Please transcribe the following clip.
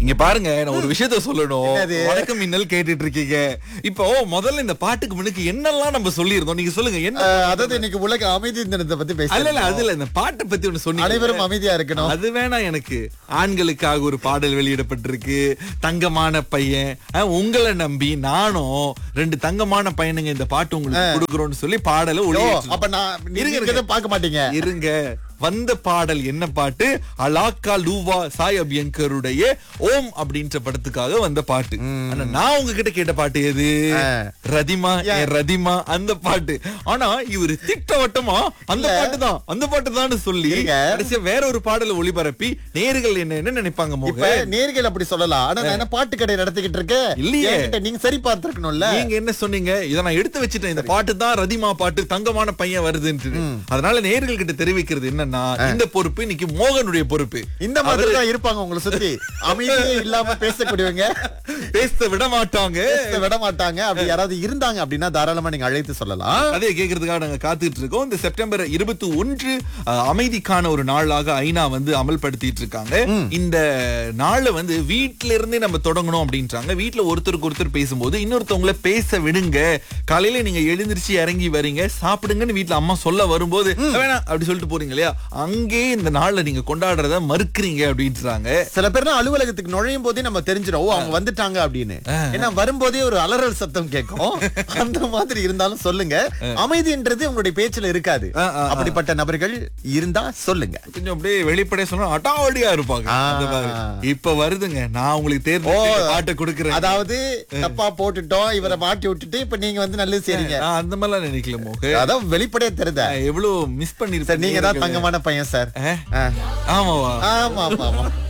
இங்க பாருங்க நான் ஒரு விஷயத்த சொல்லணும் என்னது? வணக்கம் மின்னல் கேட்டுட்டு இருக்கீங்க இப்போ முதல்ல இந்த பாட்டுக்கு முன்னுக்கு என்னெல்லாம் நம்ம சொல்லியிருந்தோம் நீங்க சொல்லுங்க என்ன அஹ், அதாவது இன்னைக்கு உலக அமைதி தினத்தை பத்தி அல்ல இல்ல பேச அது இல்ல இந்த பாட்டை பத்தி ஒண்ணு சொன்னீங்க அனைவரும் அமைதியா இருக்கணும் அது வேணாம் எனக்கு ஆண்களுக்காக ஒரு பாடல் வெளியிடப்பட்டிருக்கு தங்கமான பையன் அஹ், உங்களை நம்பி நானும் ரெண்டு தங்கமான பையனுங்க இந்த பாட்டு உங்களுக்கு கொடுக்குறோம்னு சொல்லி பாடலை ஓ, ஒளி அப்ப நான் இருங்க, நீங்க இருங்க. இதை பார்க்க மாட்டீங்க இருங்க வந்த பாடல் என்ன பாட்டு அலாக்கா லூவா சாய் அபியங்கருடைய ஓம் அப்படின்ற படத்துக்காக வந்த பாட்டு ஆனா நான் உங்ககிட்ட கேட்ட பாட்டு எது ரதிமா என் ரதிமா அந்த பாட்டு ஆனா இவரு திட்டவட்டமா அந்த பாட்டு தான் அந்த பாட்டு தான் சொல்லி இருங்க. கடைசியா வேற ஒரு பாடலை ஒளிபரப்பி நேர்கள் என்ன என்ன நினைப்பாங்க இப்ப மோக நேர்கள் அப்படி சொல்லலாம் ஆனா நான் என்ன பாட்டு கடை நடத்திக்கிட்டு இருக்கேன் இல்லையே. என்கிட்ட நீங்க சரி பார்த்திருக்கணும்ல நீங்க என்ன சொன்னீங்க இத நான் எடுத்து வச்சிட்டேன் இந்த பாட்டு தான் ரதிமா பாட்டு தங்கமான பையன் வருதுன்னு அதனால நேர்கள் கிட்ட தெரிவிக்கிறது என்னன்னா இந்த பொறுப்பு இன்னைக்கு மோகனுடைய பொறுப்பு இந்த மாதிரி தான் இருப்பாங்க உங்களை சுத்தி அமைதியே இல்லாம பேசக்கூடியவங்க பேச விட மாட்டாங்க பேச விட மாட்டாங்க அப்படி யாராவது இருந்தாங்க அப்படின்னா தாராளமா நீங்க அழைத்து சொல்லலாம் கதையை கேட்கறதுக்காக நாங்க காத்துட்டு இருக்கோம் இந்த செப்டம்பர் இருபத்தி ஒன்று அஹ், அமைதிக்கான ஒரு நாளாக ஐநா வந்து அமல்படுத்திட்டு இருக்காங்க இந்த நாளை வந்து வீட்ல இருந்தே நம்ம தொடங்கணும் அப்படின்றாங்க வீட்ல ஒருத்தருக்கு ஒருத்தர் பேசும்போது இன்னொருத்தவங்கள பேச விடுங்க காலையில நீங்க எழுந்திருச்சு இறங்கி வரீங்க சாப்பிடுங்கன்னு வீட்ல அம்மா சொல்ல வரும்போது வேணாம் அப்படி சொல்லிட்டு போறீங்க இல்லையா அங்கே இந்த நாள்ல நீங்க கொண்டாடுறத மறுக்கிறீங்க அப்படின்றாங்க சில பேர் நுழையும் நுழையும் போதே நம்ம தெரிஞ்சிடும் ஓ அவங்க வந்துட்டாங்க அப்படின்னு ஏன்னா வரும்போதே ஒரு அலறல் சத்தம் கேட்கும் அந்த மாதிரி இருந்தாலும் சொல்லுங்க அமைதின்றது உங்களுடைய பேச்சுல இருக்காது ஆ, ஆ, ஆ. அப்படிப்பட்ட நபர்கள் இருந்தா சொல்லுங்க கொஞ்சம் அப்படியே வெளிப்படையா சொன்னா அட்டாவடியா இருப்பாங்க ஆ. அந்த மாதிரி. இப்ப வருதுங்க நான் உங்களுக்கு தேர்ந்தெடுத்த பாட்டை கொடுக்குறேன் அதாவது தப்பா போட்டுட்டோம் இவரை மாட்டி விட்டுட்டு இப்ப நீங்க வந்து நல்லது செய்றீங்க நான் அந்த மாதிரிலாம் நினைக்கல மோக அதான் வெளிப்படையா தெரியுத நான் எவ்வளவு மிஸ் சார் நீங்க தான் பண்ணிருப்பேன் தங்கமான பையன் சார் ஆ? ஆ. ஆமாவா ஆமா ஆமா ஆமா